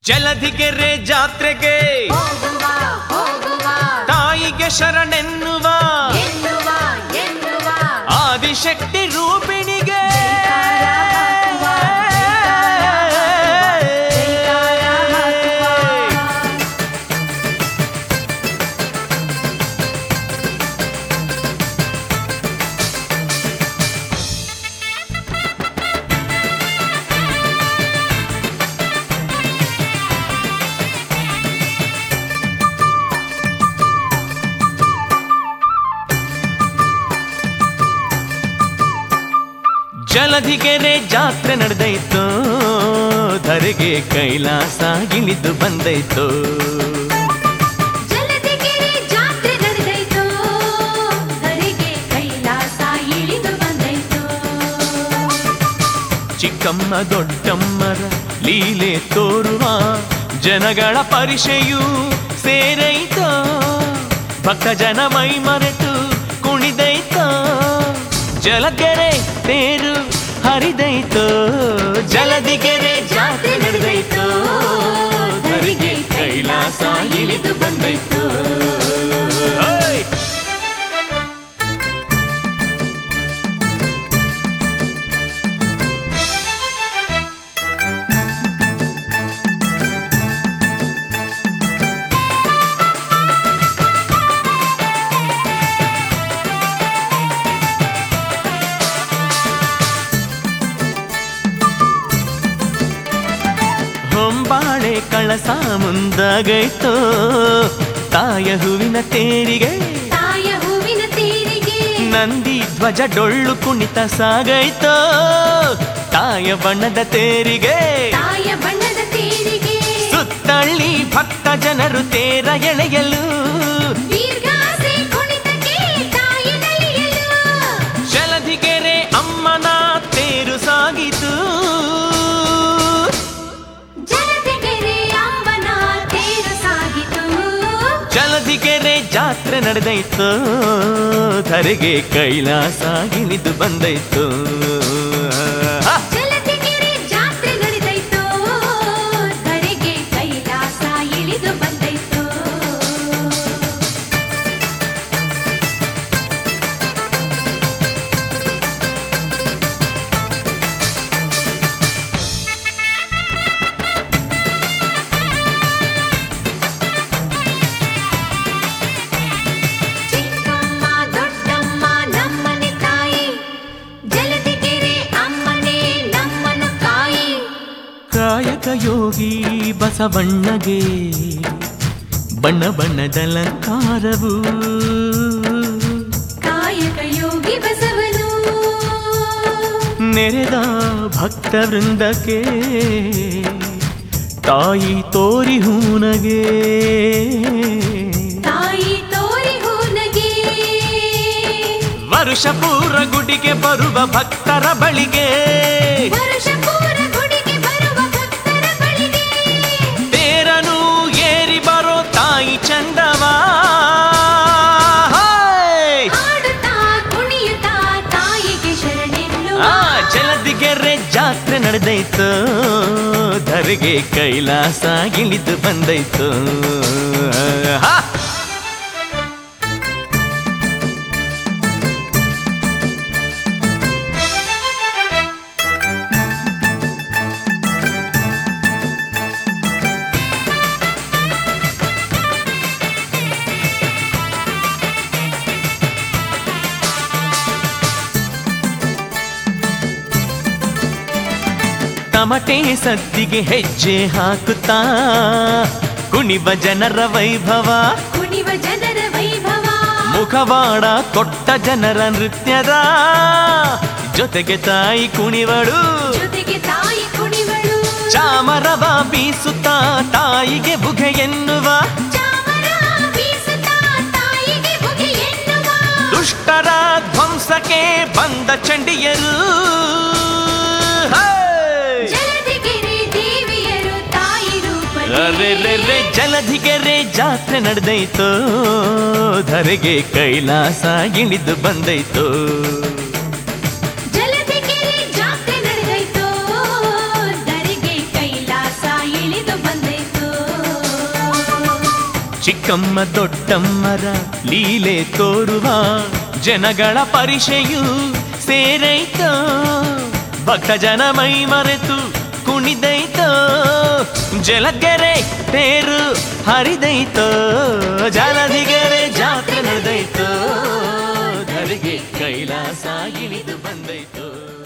ಜಲಧಿಗೆರೆ ಜಾತ್ರೆಗೆ ಹೋಗುವ ಹೋಗುವ ತಾಯಿಗೆ ಶರಣೆನ್ನುವ ಎನ್ನುವ ಎನ್ನುವ ಆದಿಶಕ್ತಿ ರೂಪಿಣಿಗೆ ಜೈಕಾರ ಹಾಕುವ. ಜಲಧಿಗೆರೆ ಜಾತ್ರೆ ನಡೆದೈತು ಧರೆಗೆ ಕೈಲಾಸ ಇಳಿದು ಬಂದೈತು ಜಲದಿಗೆರೆ ಜಾತ್ರೆ ನಡೆದೈತು ಧರೆಗೆ ಕೈಲಾಸ ಇಳಿದು ಬಂದೈತು ಚಿಕ್ಕಮ್ಮ ದೊಡ್ಡಮ್ಮರ ಲೀಲೆ ತೋರುವ ಜನಗಳ ಪರಿಷೆಯು ಸೇರೈತೋ ಭಕ್ತ ಜನ ಮೈ ಮರೆತು ಕುಣಿದೈತೋ ಜಲಗೆರೆ ತೇರು ಹರಿದೈತೋ ಜಲದಿಗೆರೆ ಜಾತ್ರೆ ನಡೆದೈತೋ ಧರೆಗೆ ಕೈಲಾಸ ಇಳಿದು ಬಂದೈತು ಓಯ್! ಹೊಂಬಾಳೆ ಕಳಸ ಮುಂದಾಗೈತೋ ತಾಯ ಹೂವಿನ ತೇರಿಗೆ ತಾಯ ಹೂವಿನ ತೀರಿಗೆ ನಂದಿ ಧ್ವಜ ಡೊಳ್ಳು ಕುಣಿತ ಸಾಗೈತೋ ತಾಯ ಬಣ್ಣದ ತೇರಿಗೆ ತಾಯ ಬಣ್ಣದ ತೀರಿಗೆ ಸುತ್ತಳ್ಳಿ ಭಕ್ತ ಜನರು ತೇರ ಎಳೆಯಲು ದೀರ್ಘಾಸೆ ಕುಣಿತಕ್ಕೆ ತಾಯಿ ನಲಿಯಲು ಜಲಧಿಗೆರೆ ಅಮ್ಮನ ತೇರು ಸಾಗಿತು ಜಲದಿಗೆರೆ ಅಮ್ಮನ ತೇರು ಸಾಗಿತು ಜಲಧಿಗೆರೆ ಜಾತ್ರೆ ನಡೆದೈತು ಧರೆಗೆ ಕೈಲಾಸ ಇಳಿದು ಬಂದೈತು ಹ! ಜಲದಿಗೆರೆ ಜಾತ್ರೆ ನಡೆದೈತು ಧರೆಗೆ ಕೈಲಾಸ ಇಳಿದು ಬಂದೈತು ಚಿಕ್ಕಮ್ಮ ದೊಡ್ಡಮ್ಮ ನಮ್ಮನೆ ತಾಯಿ ಜಲದಿಗೆರೆ ಅಮ್ಮನೇ ನಮ್ಮನು ಕಾಯಿ ಕಾಯಕ ಯೋಗಿ ಬಸವಣ್ಣಗೆ ಬಣ್ಣ ಬಣ್ಣದಲಂಕಾರವು ಕಾಯಕ ಯೋಗಿ ಬಸವನು ನೆರೆದ ಭಕ್ತ ವೃಂದಕ್ಕೆ ತಾಯಿ ತೋರಿ ಹೂನಗೆ ತಾಯಿ ತೋರಿ ಹೂನಗೆ ವರುಷ ಪೂರ ಗುಡಿಗೆ ಬರುವ ಭಕ್ತರ ಬಳಿಗೆ ವರುಷ ಪೂರ ಗುಡಿಗೆ ಬರುವ ಭಕ್ತರ ಬಳಿಗೆ ತೇರನು ಏರಿ ಬರೋ ತಾಯಿ ಚಂದವಾ ಹಾಯ್! ಹಾಡುತ್ತಾ ಕುಣಿಯುತ್ತಾ ತಾಯಿಗೆ ಶರಣೆನ್ನುವ ಆ ಜಲದಿಗೆರೆ ಜಾತ್ರೆ ನಡೆದೈತು ಧರೆಗೆ ಕೈಲಾಸ ಇಳಿದು ಬಂದೈತು ಹಾ! ತಮಟೆ ಸದ್ದಿಗೆ ಹೆಜ್ಜೆ ಹಾಕುತ್ತಾ ಕುಣಿವ ಜನರ ವೈಭವ ಕುಣಿವ ಜನರ ವೈಭವ ಮುಖವಾಡ ಕೊಟ್ಟ ಜನರ ನೃತ್ಯದ ಜೊತೆಗೆ ತಾಯಿ ಕುಣಿವಳು ಜೊತೆಗೆ ತಾಯಿ ಕುಣಿವಳು ಚಾಮರವ ಬೀಸುತ್ತಾ ತಾಯಿಗೆ ಬುಗೆ ಎನ್ನುವ ಚಾಮರ ಬೀಸುತ್ತಾ ತಾಯಿಗೆ ಬುಗೆ ಎನ್ನುವ ದುಷ್ಟರ ಧ್ವಂಸಕ್ಕೆ ಬಂದ ಚಂಡಿಯರು ಹೇ! ಜಲದಿಗೆರೆ ದೇವಿಯರು ತಾಯಿ ಅರೆರೆರೆ ರೂಪದಲ್ಲಿ ಜಲಧಿಗೆರೆ ಜಾತ್ರೆ ನಡೆದೈತು ಧರೆಗೆ ಕೈಲಾಸ ಇಳಿದು ಬಂದೈತು ಜಲದಿಗೆರೆ ಜಾತ್ರೆ ನಡೆದೈತು ದರಿಗೆ ಕೈಲಾಸ ಇಳಿದು ಬಂದೈತು ಚಿಕ್ಕಮ್ಮ ದೊಡ್ಡಮ್ಮರ ಲೀಲೆ ತೋರುವ ಜನಗಳ ಪರಿಷೆಯು ಸೇರೈತೋ ಭಕ್ತ ಜನ ಮೈ ಮರೆತು ಕುಣಿದೈತೋ ಜಲಗೆರೆ ತೇರು ಹರಿದೈತೋ ಜಲದಿಗೆರೆ ಜಾತ್ರೆ ನಡೆದೈತೋ ಧರಿಗೆ ಕೈಲಾಸ ಇಳಿದು ಬಂದೈತೋ